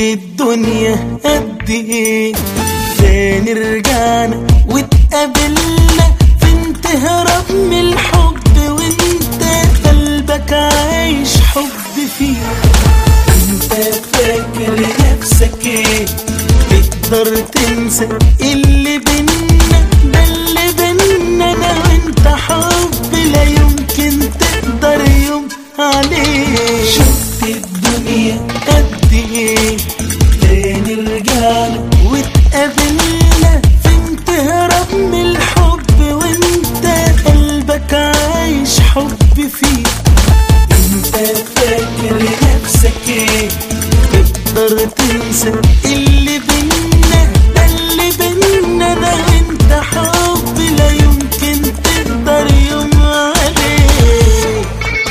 الدنيا قد ايه تاني رجعنا واتقابلنا فين تهرب من الحب وانت قلبك عايش حب فيه انت فاكر نفسك ايه تقدر تنسى اللي بينا ده اللي بينا انا وانت حب لا يمكن تقدر يوم عليه شفت الدنيا قد ايه تاني رجعنا واتقابلنا فين تهرب من الحب وانت قلبك عايش حب فيه انت فاكر نفسك ايه تقدر تنسى اللي بينا ده اللي بينا انا وانت حب لا يمكن تقدر يوم عليه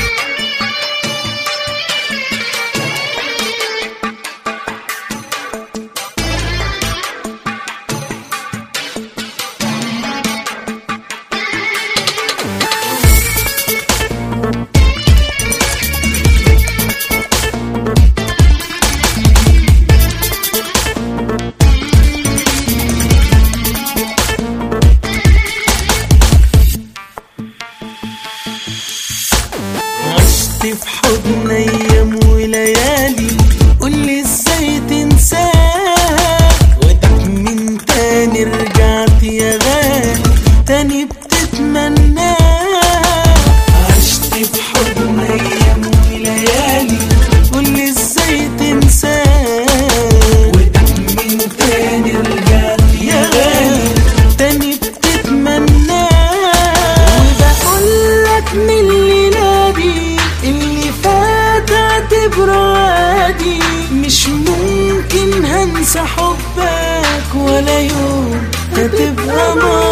عشت في حضن ايام وليالي قولي ازاي تنساها ودك من تاني رجعت يا غالي تاني بتتمناها عشت في حضن ايام وليالي قولي ازاي تنساها ودك من تاني رجعت يا غالي تاني بتتمناها وبقول لك من الليلة دي اللي فات اعتبره عادي مش ممكن هنسى حبك ولا يوم هتبقى معاك